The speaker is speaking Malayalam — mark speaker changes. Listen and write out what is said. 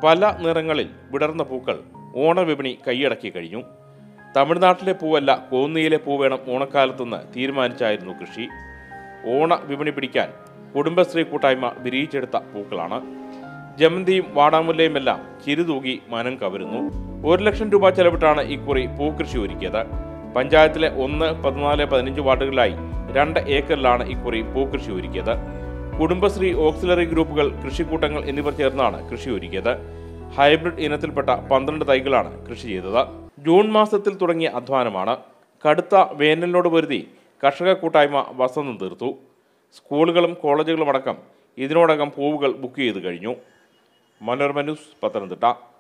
Speaker 1: പല നിറങ്ങളിൽ വിടർന്ന പൂക്കൾ ഓണവിപണി കൈയടക്കി കഴിഞ്ഞു തമിഴ്നാട്ടിലെ പൂവല്ല കോന്നിയിലെ പൂ വേണം ഓണക്കാലത്തെന്ന് തീരുമാനിച്ചായിരുന്നു കൃഷി ഓണ വിപണി പിടിക്കാൻ കുടുംബശ്രീ കൂട്ടായ്മ വിരിയിച്ചെടുത്ത പൂക്കളാണ് ജമന്തിയും വാടാമുല്ലയുമെല്ലാം ചിരുതൂകി മനം കവരുന്നു ഒരു ലക്ഷം രൂപ ചെലവിട്ടാണ് ഇക്കുറി പൂക്കൃഷി ഒരുക്കിയത് പഞ്ചായത്തിലെ ഒന്ന് പതിനാല് പതിനഞ്ച് വാർഡുകളിലായി രണ്ട് ഏക്കറിലാണ് ഇക്കുറി പൂക്കൃഷി ഒരുക്കിയത് കുടുംബശ്രീ ഓക്സിലറി ഗ്രൂപ്പുകൾ കൃഷിക്കൂട്ടങ്ങൾ എന്നിവർ ചേർന്നാണ് കൃഷി ഒരുക്കിയത് ഹൈബ്രിഡ് ഇനത്തിൽപ്പെട്ട പന്ത്രണ്ട് തൈകളാണ് കൃഷി ചെയ്തത് ജൂൺ മാസത്തിൽ തുടങ്ങിയ അധ്വാനമാണ് കടുത്ത വേനലിനോട് പൊരുതി കർഷക കൂട്ടായ്മ വസന്തം തീർത്തു സ്കൂളുകളും കോളേജുകളും അടക്കം ഇതിനോടകം പൂവുകൾ ബുക്ക് ചെയ്ത് കഴിഞ്ഞു മനോരമ ന്യൂസ് പത്തനംതിട്ട